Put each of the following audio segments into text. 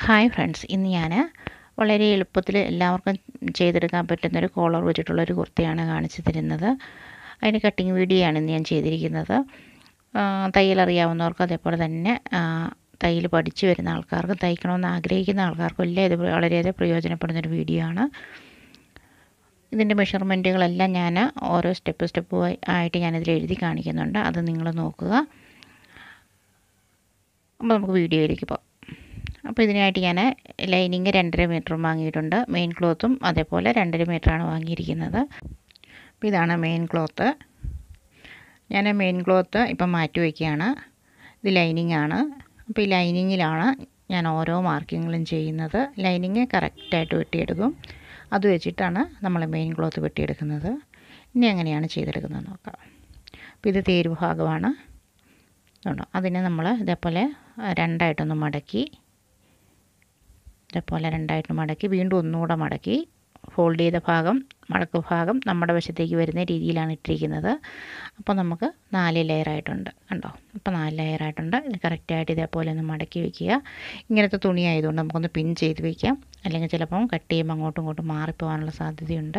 hi friends ഇന്ന് ഞാൻ വളരെ എളുപ്പത്തിൽ എല്ലാവർക്കും ചെയ്തെടുക്കാൻ പറ്റുന്നൊരു കോളർ വെച്ചിട്ടുള്ളൊരു കുർത്തയാണ് കാണിച്ചു തരുന്നത് അതിന് കട്ടിങ് വീഡിയോ ആണ് ഇന്ന് ഞാൻ ചെയ്തിരിക്കുന്നത് തയ്യൽ അറിയാവുന്നവർക്ക് അതേപോലെ തന്നെ തയ്യൽ പഠിച്ചു വരുന്ന ആൾക്കാർക്കും തയ്ക്കണമെന്ന് ആഗ്രഹിക്കുന്ന ആൾക്കാർക്കും എല്ലാം ഇത് വളരെയധികം പ്രയോജനപ്പെടുന്നൊരു വീഡിയോ ആണ് ഇതിൻ്റെ മെഷർമെൻറ്റുകളെല്ലാം ഞാൻ ഓരോ സ്റ്റെപ്പ് സ്റ്റെപ്പ് ആയിട്ട് ഞാനിതിൽ എഴുതി കാണിക്കുന്നുണ്ട് അത് നിങ്ങൾ നോക്കുക അപ്പോൾ നമുക്ക് വീഡിയോയിലേക്ക് പോകാം അപ്പോൾ ഇതിനായിട്ട് ഞാൻ ലൈനിങ് രണ്ടര മീറ്ററും വാങ്ങിയിട്ടുണ്ട് മെയിൻ ക്ലോത്തും അതേപോലെ രണ്ടര മീറ്ററാണ് വാങ്ങിയിരിക്കുന്നത് അപ്പോൾ ഇതാണ് മെയിൻ ക്ലോത്ത് ഞാൻ മെയിൻ ക്ലോത്ത് ഇപ്പം മാറ്റി വയ്ക്കുകയാണ് ഇത് ലൈനിങ് ആണ് അപ്പോൾ ഈ ലൈനിങ്ങിലാണ് ഞാൻ ഓരോ മാർക്കിങ്ങുകളും ചെയ്യുന്നത് ലൈനിങ് കറക്റ്റായിട്ട് വെട്ടിയെടുക്കും അത് വെച്ചിട്ടാണ് നമ്മൾ മെയിൻ ക്ലോത്ത് വെട്ടിയെടുക്കുന്നത് ഇനി എങ്ങനെയാണ് ചെയ്തെടുക്കുന്നത് നോക്കാം അപ്പോൾ ഇത് തേരുവ് ഭാഗമാണ് ഉണ്ടോ അതിനെ നമ്മൾ ഇതേപോലെ രണ്ടായിട്ടൊന്ന് മടക്കി ഇതേപോലെ രണ്ടായിട്ട് മടക്കി വീണ്ടും ഒന്നുകൂടെ മടക്കി ഫോൾഡ് ചെയ്ത ഭാഗം മടക്ക് ഭാഗം നമ്മുടെ വശത്തേക്ക് വരുന്ന രീതിയിലാണ് ഇട്ടിരിക്കുന്നത് അപ്പോൾ നമുക്ക് നാല് ലെയറായിട്ടുണ്ട് കണ്ടോ അപ്പോൾ നാല് ലെയറായിട്ടുണ്ട് ഇത് കറക്റ്റായിട്ട് ഇതേപോലെ ഒന്ന് മടക്കി വയ്ക്കുക ഇങ്ങനത്തെ തുണി ആയതുകൊണ്ട് നമുക്കൊന്ന് പിൻ ചെയ്ത് വയ്ക്കാം അല്ലെങ്കിൽ ചിലപ്പം കട്ട് ചെയ്യുമ്പോൾ അങ്ങോട്ടും ഇങ്ങോട്ടും മാറിപ്പോകാനുള്ള സാധ്യതയുണ്ട്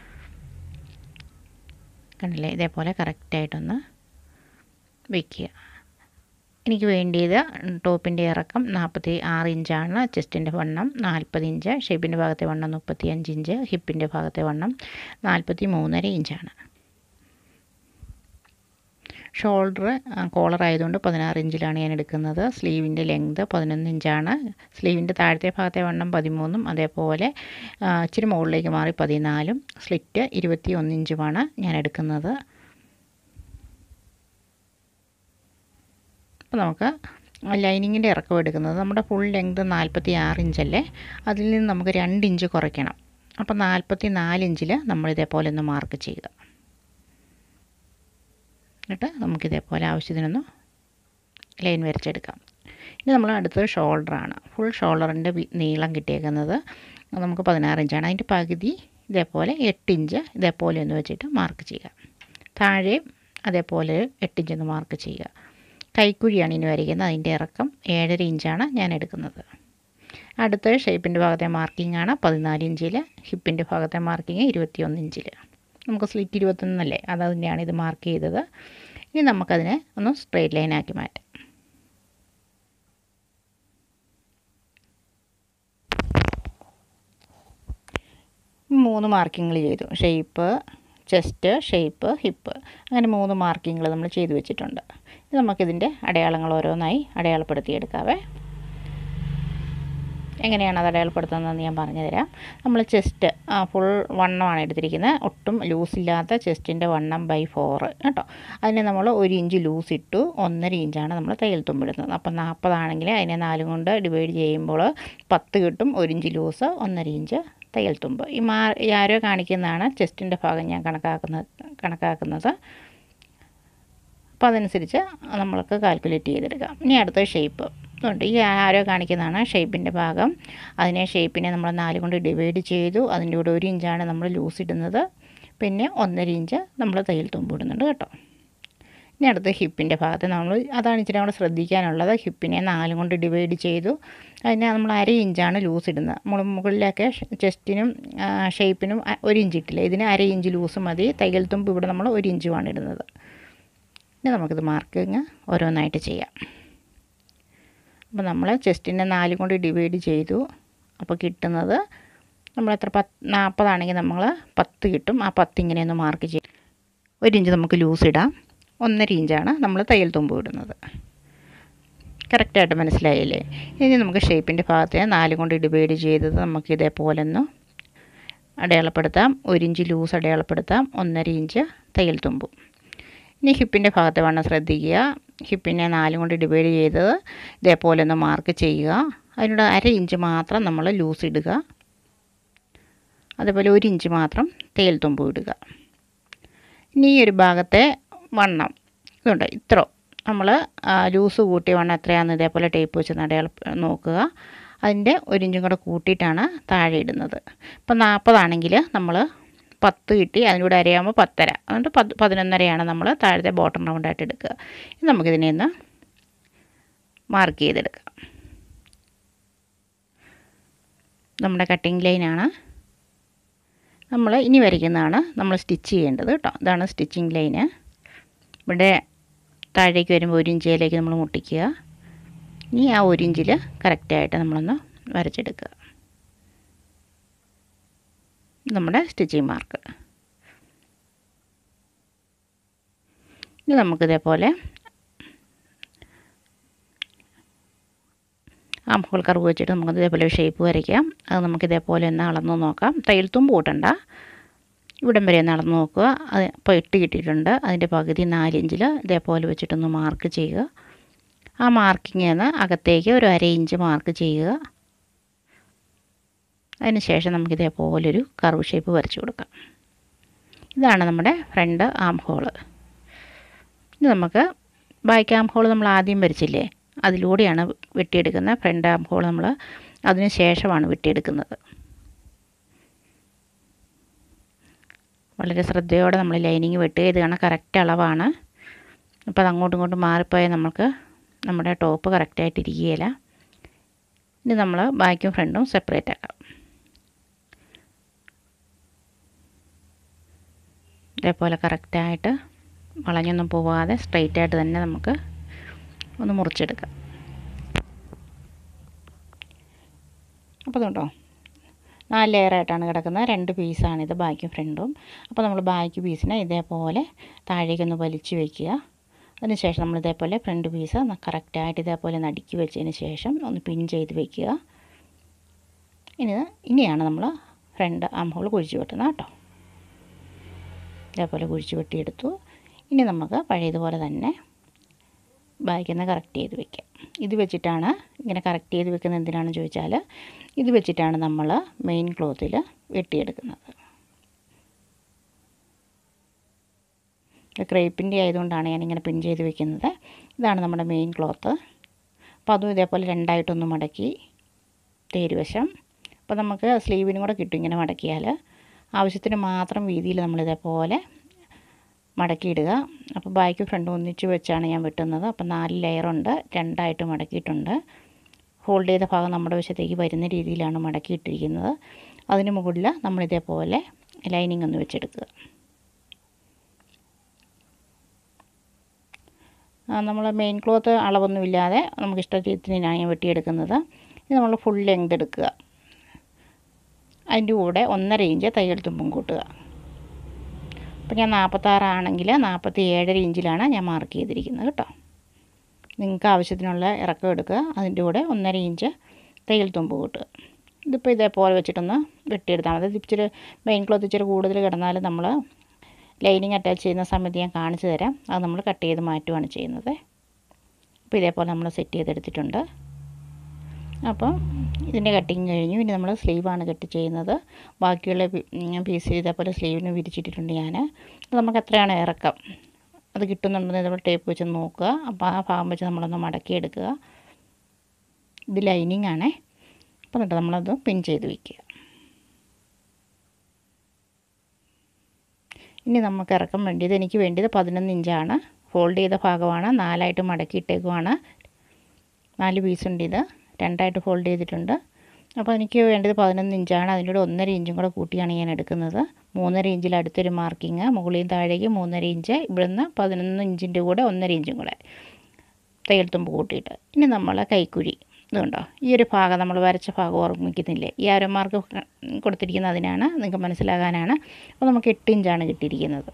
കണ്ടില്ലേ ഇതേപോലെ കറക്റ്റായിട്ടൊന്ന് വയ്ക്കുക എനിക്ക് വേണ്ടിയത് ടോപ്പിൻ്റെ ഇറക്കം നാൽപ്പത്തി ആറ് ഇഞ്ചാണ് ചെസ്റ്റിൻ്റെ വണ്ണം നാൽപ്പത് ഇഞ്ച് ഷേപ്പിൻ്റെ ഭാഗത്തെ വണ്ണം മുപ്പത്തി അഞ്ച് ഇഞ്ച് ഹിപ്പിൻ്റെ ഭാഗത്തെ വണ്ണം നാൽപ്പത്തി മൂന്നര ഇഞ്ചാണ് ഷോൾഡർ കോളർ ആയതുകൊണ്ട് പതിനാറ് ഇഞ്ചിലാണ് ഞാൻ എടുക്കുന്നത് സ്ലീവിൻ്റെ ലെങ്ത് പതിനൊന്ന് ഇഞ്ചാണ് സ്ലീവിൻ്റെ താഴത്തെ ഭാഗത്തെ വണ്ണം പതിമൂന്നും അതേപോലെ ഇച്ചിരി മുകളിലേക്ക് മാറി പതിനാലും സ്ലിറ്റ് ഇരുപത്തി ഒന്ന് ഇഞ്ചുമാണ് ഞാൻ എടുക്കുന്നത് അപ്പോൾ നമുക്ക് ലൈനിങ്ങിൻ്റെ ഇറക്കം എടുക്കുന്നത് നമ്മുടെ ഫുൾ ലെങ്ത് നാൽപ്പത്തി ആറ് ഇഞ്ചല്ലേ അതിൽ നിന്ന് നമുക്ക് രണ്ട് ഇഞ്ച് കുറയ്ക്കണം അപ്പോൾ നാൽപ്പത്തി നാല് ഇഞ്ചിൽ നമ്മൾ ഇതേപോലെ ഒന്ന് മാർക്ക് ചെയ്യുക എന്നിട്ട് നമുക്കിതേപോലെ ആവശ്യത്തിനൊന്ന് ലൈൻ വരച്ചെടുക്കാം ഇനി നമ്മൾ അടുത്തത് ഷോൾഡറാണ് ഫുൾ ഷോൾഡറിൻ്റെ നീളം കിട്ടിയേക്കുന്നത് നമുക്ക് പതിനാറ് ഇഞ്ചാണ് അതിൻ്റെ പകുതി ഇതേപോലെ എട്ട് ഇഞ്ച് ഇതേപോലെ ഒന്ന് വെച്ചിട്ട് മാർക്ക് ചെയ്യുക താഴെ അതേപോലെ എട്ട് ഇഞ്ച് ഒന്ന് മാർക്ക് ചെയ്യുക കൈക്കുഴിയാണ് ഇനി വരയ്ക്കുന്നത് അതിൻ്റെ ഇറക്കം ഏഴര ഇഞ്ചാണ് ഞാൻ എടുക്കുന്നത് അടുത്ത ഷേപ്പിൻ്റെ ഭാഗത്തെ മാർക്കിംഗ് ആണ് പതിനാല് ഇഞ്ചിൽ ഹിപ്പിൻ്റെ ഭാഗത്തെ മാർക്കിംഗ് ഇരുപത്തിയൊന്ന് ഇഞ്ചിൽ നമുക്ക് സ്ലിറ്റ് ഇരുപത്തൊന്നല്ലേ അത് തന്നെയാണ് ഇത് മാർക്ക് ചെയ്തത് ഇനി നമുക്കതിനെ ഒന്ന് സ്ട്രെയിറ്റ് ലൈനാക്കി മാറ്റാം മൂന്ന് മാർക്കിങ്ങൾ ചെയ്തു ഷേപ്പ് ചെസ്റ്റ് ഷേപ്പ് ഹിപ്പ് അങ്ങനെ മൂന്ന് മാർക്കിങ്ങൾ നമ്മൾ ചെയ്തു വെച്ചിട്ടുണ്ട് ഇനി നമുക്കിതിൻ്റെ അടയാളങ്ങൾ ഓരോന്നായി അടയാളപ്പെടുത്തിയെടുക്കാവേ എങ്ങനെയാണ് അത് അടയാളപ്പെടുത്തുന്നതെന്ന് ഞാൻ പറഞ്ഞുതരാം നമ്മൾ ചെസ്റ്റ് ഫുൾ വണ്ണമാണ് എടുത്തിരിക്കുന്നത് ഒട്ടും ലൂസില്ലാത്ത ചെസ്റ്റിൻ്റെ വണ്ണം ബൈ ഫോറ് കേട്ടോ അതിന് നമ്മൾ ഒരു ഇഞ്ച് ലൂസ് ഇട്ടു ഒന്നര ഇഞ്ചാണ് നമ്മൾ തയ്യൽ തുമ്പിടുന്നത് അപ്പം നാൽപ്പതാണെങ്കിൽ അതിനെ നാലും കൊണ്ട് ഡിവൈഡ് ചെയ്യുമ്പോൾ പത്ത് കിട്ടും ഒരു ഇഞ്ച് ലൂസ് ഒന്നര ഇഞ്ച് തയ്യൽ തുമ്പ് ഈ മാ ഈ ആരോ കാണിക്കുന്നതാണ് ചെസ്റ്റിൻ്റെ ഭാഗം ഞാൻ കണക്കാക്കുന്നത് കണക്കാക്കുന്നത് അപ്പോൾ അതനുസരിച്ച് നമ്മൾക്ക് കാൽക്കുലേറ്റ് ചെയ്തെടുക്കാം ഇനി അടുത്ത ഷേപ്പ് ഉണ്ട് ഈ ആരോ കാണിക്കുന്നതാണ് ഷേപ്പിൻ്റെ ഭാഗം അതിനെ ഷേപ്പിനെ നമ്മൾ നാല് കൊണ്ട് ഡിവൈഡ് ചെയ്തു അതിൻ്റെ കൂടെ ഒരു ഇഞ്ചാണ് നമ്മൾ ലൂസ് ഇടുന്നത് പിന്നെ ഒന്നര ഇഞ്ച് നമ്മൾ തയ്യൽ തുമ്പ് ഇടുന്നുണ്ട് കേട്ടോ ഇനി അടുത്ത് ഹിപ്പിൻ്റെ ഭാഗത്ത് നമ്മൾ അതാണ് ഇച്ചിരി കൂടെ ശ്രദ്ധിക്കാനുള്ളത് ഹിപ്പിനെ നാലും കൊണ്ട് ഡിവൈഡ് ചെയ്തു അതിനെ നമ്മൾ അര ഇഞ്ചാണ് ലൂസ് ഇടുന്നത് നമ്മൾ മുകളിലൊക്കെ ചെസ്റ്റിനും ഷേപ്പിനും ഒരു ഇഞ്ച് ഇട്ടില്ല ഇതിന് അര ഇഞ്ച് ലൂസ് മതി തയ്യൽ തുമ്പ് ഇവിടെ നമ്മൾ ഒരു ഇഞ്ചുമാണ് ഇടുന്നത് ഇനി നമുക്കിത് മാർക്കിങ് ഓരോന്നായിട്ട് ചെയ്യാം അപ്പോൾ നമ്മൾ ചെസ്റ്റിനെ നാല് കൊണ്ട് ഡിവൈഡ് ചെയ്തു അപ്പോൾ കിട്ടുന്നത് നമ്മൾ എത്ര പത്ത് നാൽപ്പതാണെങ്കിൽ നമ്മൾ പത്ത് കിട്ടും ആ പത്ത് ഇങ്ങനെ ഒന്ന് മാർക്ക് ചെയ്യും ഒരു ഇഞ്ച് നമുക്ക് ലൂസ് ഇടാം ഒന്നര ഇഞ്ചാണ് നമ്മൾ തയ്യൽ തുമ്പ് ഇടുന്നത് കറക്റ്റായിട്ട് മനസ്സിലായില്ലേ ഇനി നമുക്ക് ഷേപ്പിൻ്റെ ഭാഗത്തെ നാല് കൊണ്ട് ഡിവൈഡ് ചെയ്തത് നമുക്ക് ഇതേപോലെ ഒന്ന് അടയാളപ്പെടുത്താം ഒരു ഇഞ്ച് ലൂസ് അടയാളപ്പെടുത്താം ഒന്നര ഇഞ്ച് തയ്യൽ തുമ്പും ഇനി ഹിപ്പിൻ്റെ ഭാഗത്തെ വേണം ശ്രദ്ധിക്കുക ഹിപ്പിനെ നാലും കൊണ്ട് ഡിവൈഡ് ചെയ്തത് ഇതേപോലെ ഒന്ന് മാർക്ക് ചെയ്യുക അതിനോട് അര ഇഞ്ച് മാത്രം നമ്മൾ ലൂസ് ഇടുക അതേപോലെ ഒരു ഇഞ്ച് മാത്രം തേൽ തുമ്പ് ഇടുക ഇനി ഈ ഒരു ഭാഗത്തെ വണ്ണം ഇതുണ്ട് ഇത്ര നമ്മൾ ലൂസ് കൂട്ടിയ വണ്ണം എത്രയാണെന്ന് ഇതേപോലെ ടേപ്പ് വെച്ച് അടയാള നോക്കുക അതിൻ്റെ ഒരു ഇഞ്ചും കൂടെ കൂട്ടിയിട്ടാണ് താഴെ ഇടുന്നത് ഇപ്പം നാൽപ്പതാണെങ്കിൽ നമ്മൾ പത്ത് കിട്ടി അതിലൂടെ അരയാകുമ്പോൾ പത്തര അതുകൊണ്ട് പത്ത് പതിനൊന്നരയാണ് നമ്മൾ താഴത്തെ ബോട്ടം റൗണ്ടായിട്ട് എടുക്കുക ഇനി നമുക്കിതിനെ ഒന്ന് മാർക്ക് ചെയ്തെടുക്കാം നമ്മുടെ കട്ടിങ് ലൈനാണ് നമ്മൾ ഇനി വരയ്ക്കുന്നതാണ് നമ്മൾ സ്റ്റിച്ച് ചെയ്യേണ്ടത് കേട്ടോ ഇതാണ് സ്റ്റിച്ചിങ് ലൈന് ഇവിടെ താഴേക്ക് വരുമ്പോൾ ഒരു ഇഞ്ചിലേക്ക് നമ്മൾ മുട്ടിക്കുക ഇനി ആ ഒരു ഇഞ്ചിൽ കറക്റ്റായിട്ട് നമ്മളൊന്ന് വരച്ചെടുക്കുക നമ്മുടെ സ്റ്റിച്ചിങ് മാർക്ക് ഇനി നമുക്കിതേപോലെ ആം ഹോൾ കർവ് വെച്ചിട്ട് നമുക്ക് ഇതേപോലെ ഷേപ്പ് വരയ്ക്കാം അത് നമുക്ക് ഇതേപോലെ ഒന്ന് അളന്ന് നോക്കാം തയ്യൽ തുമ്പ് കൂട്ടണ്ട ഇവിടം വരെ ഒന്ന് അളന്ന് നോക്കുക അത് ഇപ്പോൾ എട്ട് കിട്ടിയിട്ടുണ്ട് അതിൻ്റെ പകുതി നാലിഞ്ചിൽ ഇതേപോലെ വെച്ചിട്ടൊന്ന് മാർക്ക് ചെയ്യുക ആ മാർക്കിങ്ങിൽ നിന്ന് അകത്തേക്ക് ഒരു അര ഇഞ്ച് മാർക്ക് ചെയ്യുക അതിന് ശേഷം നമുക്ക് ഇതേപോലൊരു കർവ് ഷേപ്പ് വരച്ചു കൊടുക്കാം ഇതാണ് നമ്മുടെ ഫ്രണ്ട് ആം ഹോള് ഇനി നമുക്ക് ബാക്ക് ആം ഹോൾ നമ്മൾ ആദ്യം വരച്ചില്ലേ അതിലൂടെയാണ് വെട്ടിയെടുക്കുന്നത് ഫ്രണ്ട് ആം ഹോൾ നമ്മൾ അതിന് ശേഷമാണ് വെട്ടിയെടുക്കുന്നത് വളരെ ശ്രദ്ധയോടെ നമ്മൾ ലൈനിങ് വെട്ടുക ഇത് കാണാൻ കറക്റ്റ് അളവാണ് അപ്പോൾ അത് അങ്ങോട്ടും ഇങ്ങോട്ടും മാറിപ്പോയാൽ നമുക്ക് നമ്മുടെ ടോപ്പ് കറക്റ്റായിട്ട് ഇരിക്കുകയില്ല ഇനി നമ്മൾ ബാക്കും ഫ്രണ്ടും സെപ്പറേറ്റ് ആക്കാം ഇതേപോലെ കറക്റ്റായിട്ട് വളഞ്ഞൊന്നും പോവാതെ സ്ട്രെയിറ്റ് ആയിട്ട് തന്നെ നമുക്ക് ഒന്ന് മുറിച്ചെടുക്കാം അപ്പോൾ അതുകൊണ്ടോ നാല് ലെയറായിട്ടാണ് കിടക്കുന്നത് രണ്ട് പീസാണിത് ബാക്കും ഫ്രണ്ടും അപ്പോൾ നമ്മൾ ബാക്ക് പീസിനെ ഇതേപോലെ താഴേക്കൊന്ന് വലിച്ചു വയ്ക്കുക അതിനുശേഷം നമ്മൾ ഇതേപോലെ ഫ്രണ്ട് പീസ് കറക്റ്റായിട്ട് ഇതേപോലെ നടുക്കി വെച്ചതിന് ശേഷം ഒന്ന് പിൻ ചെയ്ത് വെക്കുക ഇനി ഇനിയാണ് നമ്മൾ ഫ്രണ്ട് ആം ഹോൾ കുഴിച്ച് വെട്ടുന്നത് കേട്ടോ ഇതേപോലെ കുഴിച്ച് വെട്ടിയെടുത്തു ഇനി നമുക്ക് പഴയതുപോലെ തന്നെ ബാക്കിൽ നിന്ന് കറക്റ്റ് ചെയ്ത് വെക്കാം ഇത് വെച്ചിട്ടാണ് ഇങ്ങനെ കറക്റ്റ് ചെയ്ത് വെക്കുന്നത് എന്തിനാണെന്ന് ചോദിച്ചാൽ ഇത് വെച്ചിട്ടാണ് നമ്മൾ മെയിൻ ക്ലോത്തിൽ വെട്ടിയെടുക്കുന്നത് ക്രേപ്പിൻ്റെ ആയതുകൊണ്ടാണ് ഞാനിങ്ങനെ പിൻ ചെയ്ത് വെക്കുന്നത് ഇതാണ് നമ്മുടെ മെയിൻ ക്ലോത്ത് അപ്പോൾ അതും ഇതേപോലെ രണ്ടായിട്ടൊന്ന് മടക്കി തേരുവശം അപ്പോൾ നമുക്ക് സ്ലീവിനും കൂടെ കിട്ടും ഇങ്ങനെ മടക്കിയാൽ ആവശ്യത്തിന് മാത്രം വീതിയിൽ നമ്മളിതേപോലെ മടക്കിയിടുക അപ്പോൾ ബാക്ക് ഫ്രണ്ട് ഒന്നിച്ച് വെച്ചാണ് ഞാൻ വെട്ടുന്നത് അപ്പോൾ നാല് ലെയറുണ്ട് രണ്ടായിട്ട് മടക്കിയിട്ടുണ്ട് ഹോൾഡ് ചെയ്ത ഭാഗം നമ്മുടെ വശത്തേക്ക് വരുന്ന രീതിയിലാണ് മടക്കിയിട്ടിരിക്കുന്നത് അതിന് മുകളിൽ നമ്മളിതേപോലെ ലൈനിങ് ഒന്ന് വെച്ചെടുക്കുക നമ്മൾ മെയിൻ ക്ലോത്ത് അളവൊന്നുമില്ലാതെ നമുക്ക് ഇഷ്ടത്തിനാണ് ഞാൻ വെട്ടിയെടുക്കുന്നത് ഇത് നമ്മൾ ഫുൾ ലെങ്ത് എടുക്കുക അതിൻ്റെ കൂടെ ഒന്നര ഇഞ്ച് തയ്യൽ തുമ്പും കൂട്ടുക അപ്പോൾ ഞാൻ നാൽപ്പത്താറാണെങ്കിൽ നാൽപ്പത്തി ഏഴര ഇഞ്ചിലാണ് ഞാൻ മാർക്ക് ചെയ്തിരിക്കുന്നത് കേട്ടോ നിങ്ങൾക്ക് ആവശ്യത്തിനുള്ള ഇറക്കം എടുക്കുക അതിൻ്റെ കൂടെ ഒന്നര ഇഞ്ച് തയ്യൽ തുമ്പ് കൂട്ടുക ഇതിപ്പോൾ ഇതേപോലെ വെച്ചിട്ടൊന്ന് വെട്ടിയെടുത്താൽ മതി ഇച്ചിരി മെയിൻ ക്ലോത്ത് ഇച്ചിരി കൂടുതൽ കിടന്നാൽ നമ്മൾ ലൈനിങ് അറ്റാച്ച് ചെയ്യുന്ന സമയത്ത് ഞാൻ കാണിച്ചു തരാം അത് നമ്മൾ കട്ട് ചെയ്ത് മാറ്റുകയാണ് ചെയ്യുന്നത് അപ്പോൾ ഇതേപോലെ നമ്മൾ സെറ്റ് ചെയ്തെടുത്തിട്ടുണ്ട് അപ്പോൾ ഇതിൻ്റെ കട്ടിങ് കഴിഞ്ഞു ഇനി നമ്മൾ സ്ലീവാണ് കട്ട് ചെയ്യുന്നത് ബാക്കിയുള്ള പീസ് ഇതേപോലെ സ്ലീവിന് വിരിച്ചിട്ടിട്ടുണ്ട് ഞാൻ അത് നമുക്ക് എത്രയാണ് ഇറക്കം അത് കിട്ടുന്നുണ്ടെന്ന് നമ്മൾ ടേപ്പ് വെച്ച് നോക്കുക അപ്പോൾ ആ ഭാഗം വെച്ച് നമ്മളൊന്ന് മടക്കിയെടുക്കുക ഇത് ലൈനിങ് ആണേ അപ്പോൾ എന്നിട്ട് നമ്മളത് പിൻ ചെയ്ത് വയ്ക്കുക ഇനി നമുക്ക് ഇറക്കം വേണ്ടിയത് എനിക്ക് വേണ്ടിയത് പതിനൊന്ന് ഇഞ്ചാണ് ഫോൾഡ് ചെയ്ത ഭാഗമാണ് നാലായിട്ട് മടക്കിയിട്ടേക്കുവാണ് നാല് പീസുണ്ട് ഇത് രണ്ടായിട്ട് ഫോൾഡ് ചെയ്തിട്ടുണ്ട് അപ്പോൾ എനിക്ക് വേണ്ടത് പതിനൊന്ന് ഇഞ്ചാണ് അതിൻ്റെ കൂടെ ഒന്നര ഇഞ്ചും കൂടെ കൂട്ടിയാണ് ഞാൻ എടുക്കുന്നത് മൂന്നര ഇഞ്ചിൽ അടുത്തൊരു മാർക്കിങ് മുകളിൽ താഴേക്ക് മൂന്നര ഇഞ്ച് ഇവിടുന്ന് പതിനൊന്ന് ഇഞ്ചിൻ്റെ കൂടെ ഒന്നര ഇഞ്ചും കൂടെ തയ്യൽ തുമ്പ് കൂട്ടിയിട്ട് ഇനി നമ്മൾ കൈക്കുഴി ഇതുണ്ടോ ഈ ഒരു ഭാഗം നമ്മൾ വരച്ച ഭാഗം ഓർമ്മിക്കുന്നില്ലേ ഈ ആരോ മാർക്ക് കൊടുത്തിരിക്കുന്നത് അതിനാണ് നിങ്ങൾക്ക് മനസ്സിലാകാനാണ് അപ്പോൾ നമുക്ക് എട്ട് ഇഞ്ചാണ് കിട്ടിയിരിക്കുന്നത്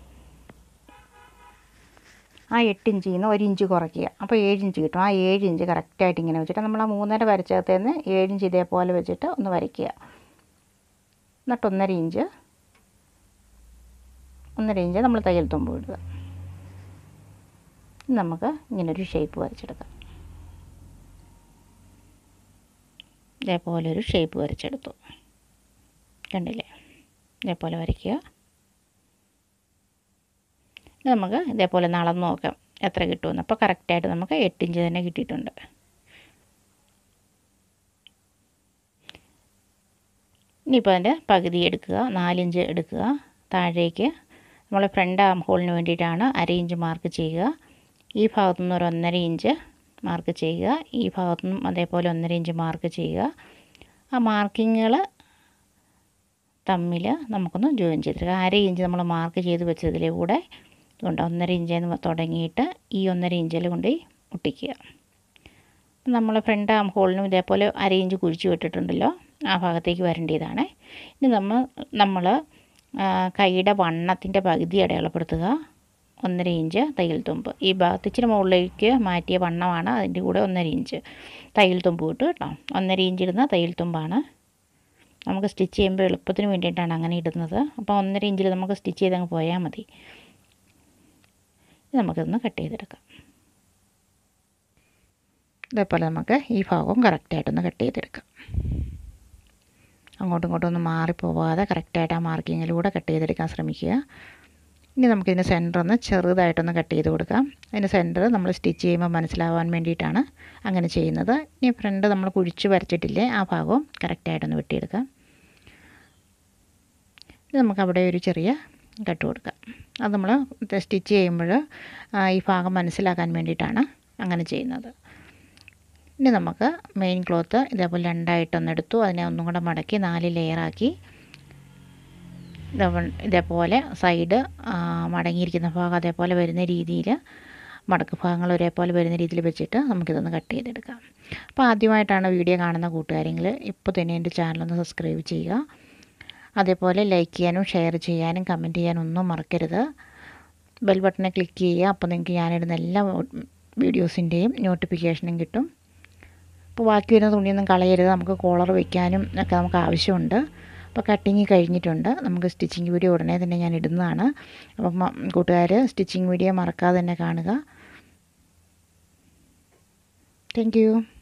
ആ എട്ട് ഇഞ്ചിൽ നിന്ന് ഒരു ഇഞ്ച് കുറയ്ക്കുക അപ്പോൾ ഏഴ് ഇഞ്ച് കിട്ടും ആ ഏഴ് ഇഞ്ച് കറക്റ്റായിട്ട് ഇങ്ങനെ വെച്ചിട്ട് നമ്മൾ ആ മൂന്നര വരച്ചകത്തേന്ന് ഏഴ് ഇഞ്ച് ഇതേപോലെ വെച്ചിട്ട് ഒന്ന് വരയ്ക്കുക എന്നിട്ട് ഒന്നര ഇഞ്ച് ഒന്നര ഇഞ്ച് നമ്മൾ തയ്യൽ തുമ്പ് ഇടുക നമുക്ക് ഇങ്ങനൊരു ഷേപ്പ് വരച്ചെടുക്കാം ഇതേപോലെ ഒരു ഷേപ്പ് വരച്ചെടുത്തു കണ്ടില്ലേ ഇതേപോലെ വരയ്ക്കുക നമുക്ക് ഇതേപോലെ നടന്ന് നോക്കാം എത്ര കിട്ടുമെന്ന് അപ്പോൾ കറക്റ്റായിട്ട് നമുക്ക് എട്ട് ഇഞ്ച് തന്നെ കിട്ടിയിട്ടുണ്ട് ഇനിയിപ്പോൾ അതിൻ്റെ പകുതി എടുക്കുക നാലിഞ്ച് എടുക്കുക താഴേക്ക് നമ്മൾ ഫ്രണ്ട് ആം ഹോളിന് വേണ്ടിയിട്ടാണ് അര ഇഞ്ച് മാർക്ക് ചെയ്യുക ഈ ഭാഗത്തു നിന്ന് ഒരു ഒന്നര ഇഞ്ച് മാർക്ക് ചെയ്യുക ഈ ഭാഗത്തു നിന്നും അതേപോലെ ഒന്നര ഇഞ്ച് മാർക്ക് ചെയ്യുക ആ മാർക്കിങ്ങുകൾ തമ്മിൽ നമുക്കൊന്ന് ജോയിൻ ചെയ്തെടുക്കാം അര ഇഞ്ച് നമ്മൾ മാർക്ക് ചെയ്ത് വെച്ചതിലെ കൂടെ കൊണ്ട് ഒന്നര ഇഞ്ചിൽ നിന്ന് തുടങ്ങിയിട്ട് ഈ ഒന്നര ഇഞ്ചിൽ കൊണ്ട് ഒട്ടിക്കുക നമ്മൾ ഫ്രണ്ട് ആം ഹോളിനും ഇതേപോലെ അര ഇഞ്ച് കുഴിച്ച് വിട്ടിട്ടുണ്ടല്ലോ ആ ഭാഗത്തേക്ക് വരേണ്ടതാണ് ഇനി നമ്മൾ നമ്മൾ കൈയുടെ വണ്ണത്തിൻ്റെ പകുതി അടയാളപ്പെടുത്തുക ഒന്നര ഇഞ്ച് തയ്യൽ തുമ്പ് ഈ ഭാഗത്ത് ഇച്ചിരി മുകളിലേക്ക് മാറ്റിയ വണ്ണമാണ് അതിൻ്റെ കൂടെ ഒന്നര ഇഞ്ച് തയ്യൽ തുമ്പ് കിട്ടും കേട്ടോ ഒന്നര ഇഞ്ച് ഇടുന്ന തയ്യൽ തുമ്പാണ് നമുക്ക് സ്റ്റിച്ച് ചെയ്യുമ്പോൾ എളുപ്പത്തിന് വേണ്ടിയിട്ടാണ് അങ്ങനെ ഇടുന്നത് അപ്പോൾ ഒന്നര ഇഞ്ചിൽ നമുക്ക് സ്റ്റിച്ച് ചെയ്തങ്ങ് പോയാൽ മതി നമുക്കിതൊന്ന് കട്ട് ചെയ്തെടുക്കാം ഇതേപോലെ നമുക്ക് ഈ ഭാഗവും കറക്റ്റായിട്ടൊന്ന് കട്ട് ചെയ്തെടുക്കാം അങ്ങോട്ടും ഇങ്ങോട്ടും ഒന്നും മാറിപ്പോവാതെ കറക്റ്റായിട്ട് ആ മാർക്കിങ്ങിലൂടെ കട്ട് ചെയ്തെടുക്കാൻ ശ്രമിക്കുക ഇനി നമുക്കിതിന് സെൻറ്റർ ഒന്ന് ചെറുതായിട്ടൊന്ന് കട്ട് ചെയ്ത് കൊടുക്കാം അതിന് സെൻറ്റർ നമ്മൾ സ്റ്റിച്ച് ചെയ്യുമ്പോൾ മനസ്സിലാവാൻ വേണ്ടിയിട്ടാണ് അങ്ങനെ ചെയ്യുന്നത് ഇനി ഫ്രണ്ട് നമ്മൾ കുഴിച്ച് വരച്ചിട്ടില്ലേ ആ ഭാഗവും കറക്റ്റായിട്ടൊന്ന് വെട്ടിയെടുക്കാം ഇത് നമുക്ക് അവിടെ ഒരു ചെറിയ കട്ട് കൊടുക്കാം അത് നമ്മൾ സ്റ്റിച്ച് ചെയ്യുമ്പോൾ ഈ ഭാഗം മനസ്സിലാക്കാൻ വേണ്ടിയിട്ടാണ് അങ്ങനെ ചെയ്യുന്നത് ഇനി നമുക്ക് മെയിൻ ക്ലോത്ത് ഇതേപോലെ രണ്ടായിട്ടൊന്ന് എടുത്തു അതിനെ ഒന്നും കൂടെ മടക്കി നാല് ലെയറാക്കി ഇതേപോലെ സൈഡ് മടങ്ങിയിരിക്കുന്ന ഭാഗം അതേപോലെ വരുന്ന രീതിയിൽ മടക്ക് ഭാഗങ്ങൾ ഒരേപോലെ വരുന്ന രീതിയിൽ വെച്ചിട്ട് നമുക്കിതൊന്ന് കട്ട് ചെയ്തെടുക്കാം അപ്പോൾ ആദ്യമായിട്ടാണ് വീഡിയോ കാണുന്ന കൂട്ടുകാരെങ്കിൽ ഇപ്പോൾ തന്നെ എൻ്റെ ചാനലൊന്ന് സബ്സ്ക്രൈബ് ചെയ്യുക അതേപോലെ ലൈക്ക് ചെയ്യാനും ഷെയർ ചെയ്യാനും കമൻറ്റ് ചെയ്യാനും ഒന്നും മറക്കരുത് ബെൽ ബട്ടനെ ക്ലിക്ക് ചെയ്യുക അപ്പോൾ നിങ്ങൾക്ക് ഞാനിടുന്ന എല്ലാ വീഡിയോസിൻ്റെയും നോട്ടിഫിക്കേഷനും കിട്ടും അപ്പോൾ ബാക്കി വരുന്ന തുണിയൊന്നും കളയരുത് നമുക്ക് കോളർ വയ്ക്കാനും ഒക്കെ നമുക്ക് ആവശ്യമുണ്ട് അപ്പോൾ കട്ടിങ് കഴിഞ്ഞിട്ടുണ്ട് നമുക്ക് സ്റ്റിച്ചിങ് വീഡിയോ ഉടനെ തന്നെ ഞാൻ ഇടുന്നതാണ് അപ്പം കൂട്ടുകാർ സ്റ്റിച്ചിങ് വീഡിയോ മറക്കാതെ തന്നെ കാണുക താങ്ക്